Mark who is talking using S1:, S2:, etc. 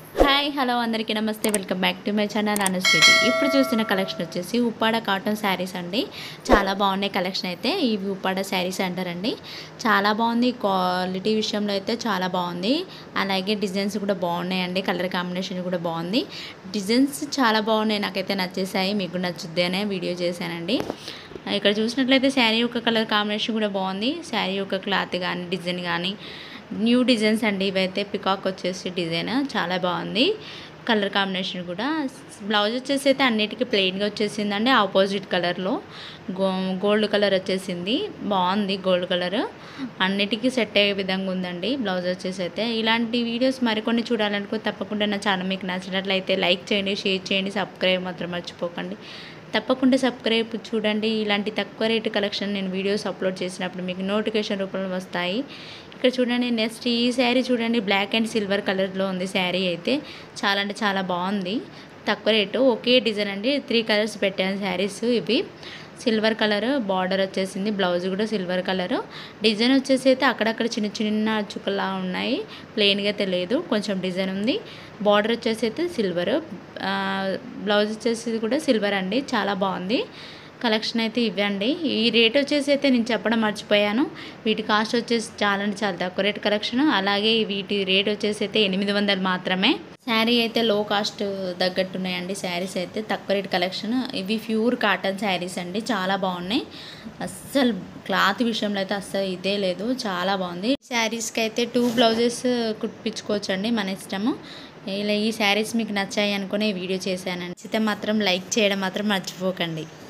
S1: hi hello అందరికీ నమస్తే welcome back to my channel Anu Sweety ఇప్పుడు చూస్తున్న కలెక్షన్ వచ్చేసి ఉప్పాడ కాటన్ శారీస్ అండి చాలా బాగున్నాయి కలెక్షన్ అయితే ఇవి ఉప్పాడ శారీస్ అంటారండి చాలా బాగుంది క్వాలిటీ విషయంలో అయితే చాలా బాగుంది అలాగే డిజైన్స్ కూడా బాగున్నాయండి కలర్ కాంబినేషన్ కూడా బాగుంది డిజైన్స్ చాలా బాగున్నాయి నాకైతే నచ్చేసాయి మీకు నచ్చుద్ది అనే వీడియో చేశానండి ఇక్కడ చూసినట్లయితే శారీ యొక్క కలర్ కాంబినేషన్ కూడా బాగుంది శారీ యొక్క క్లాత్ కానీ డిజైన్ కానీ న్యూ డిజైన్స్ అండి ఇవైతే పికాక్ వచ్చేసి డిజైన్ చాలా బాగుంది కలర్ కాంబినేషన్ కూడా బ్లౌజ్ వచ్చేసి అయితే అన్నిటికీ ప్లెయిన్గా వచ్చేసిందండి ఆపోజిట్ కలర్లో గో గోల్డ్ కలర్ వచ్చేసింది బాగుంది గోల్డ్ కలర్ అన్నిటికీ సెట్ అయ్యే విధంగా ఉందండి బ్లౌజ్ వచ్చేసి అయితే ఇలాంటి వీడియోస్ మరికొన్ని చూడాలనుకో తప్పకుండా నా ఛానల్ మీకు నచ్చినట్లయితే లైక్ చేయండి షేర్ చేయండి సబ్స్క్రైబ్ మాత్రం మర్చిపోకండి తప్పకుండా సబ్స్క్రైబ్ చూడండి ఇలాంటి తక్కువ రేటు కలెక్షన్ నేను వీడియోస్ అప్లోడ్ చేసినప్పుడు మీకు నోటిఫికేషన్ రూపంలో వస్తాయి ఇక్కడ చూడండి నెక్స్ట్ ఈ శారీ చూడండి బ్లాక్ అండ్ సిల్వర్ కలర్లో ఉంది శారీ అయితే చాలా అంటే చాలా బాగుంది తక్కువ రేటు ఒకే డిజైన్ అండి త్రీ కలర్స్ పెట్టాను శారీస్ ఇవి సిల్వర్ కలర్ బార్డర్ వచ్చేసింది బ్లౌజ్ కూడా సిల్వర్ కలర్ డిజైన్ వచ్చేసి అయితే అక్కడక్కడ చిన్న చిన్న చుక్కలా ఉన్నాయి ప్లెయిన్గా తెలియదు కొంచెం డిజైన్ ఉంది బార్డర్ వచ్చేసి అయితే సిల్వర్ బ్లౌజ్ వచ్చేసి కూడా సిల్వర్ అండి చాలా బాగుంది కలెక్షన్ అయితే ఇవ్వండి ఈ రేట్ వచ్చేసి అయితే నేను చెప్పడం మర్చిపోయాను వీటి కాస్ట్ వచ్చేసి చాలా అంటే చాలా తక్కువ రేట్ కలెక్షన్ అలాగే వీటి రేట్ వచ్చేసి అయితే ఎనిమిది వందలు మాత్రమే శారీ అయితే లో కాస్ట్ తగ్గట్టున్నాయండి శారీస్ అయితే తక్కువ రేట్ కలెక్షన్ ఇవి ప్యూర్ కాటన్ శారీస్ అండి చాలా బాగున్నాయి అస్సలు క్లాత్ విషయంలో అయితే అస్సలు ఇదే లేదు చాలా బాగుంది శారీస్కి అయితే టూ బ్లౌజెస్ కుట్టించుకోవచ్చు అండి మన ఇష్టము ఇలా ఈ శారీస్ మీకు నచ్చాయి అనుకునే వీడియో చేశానండి అయితే మాత్రం లైక్ చేయడం మాత్రం మర్చిపోకండి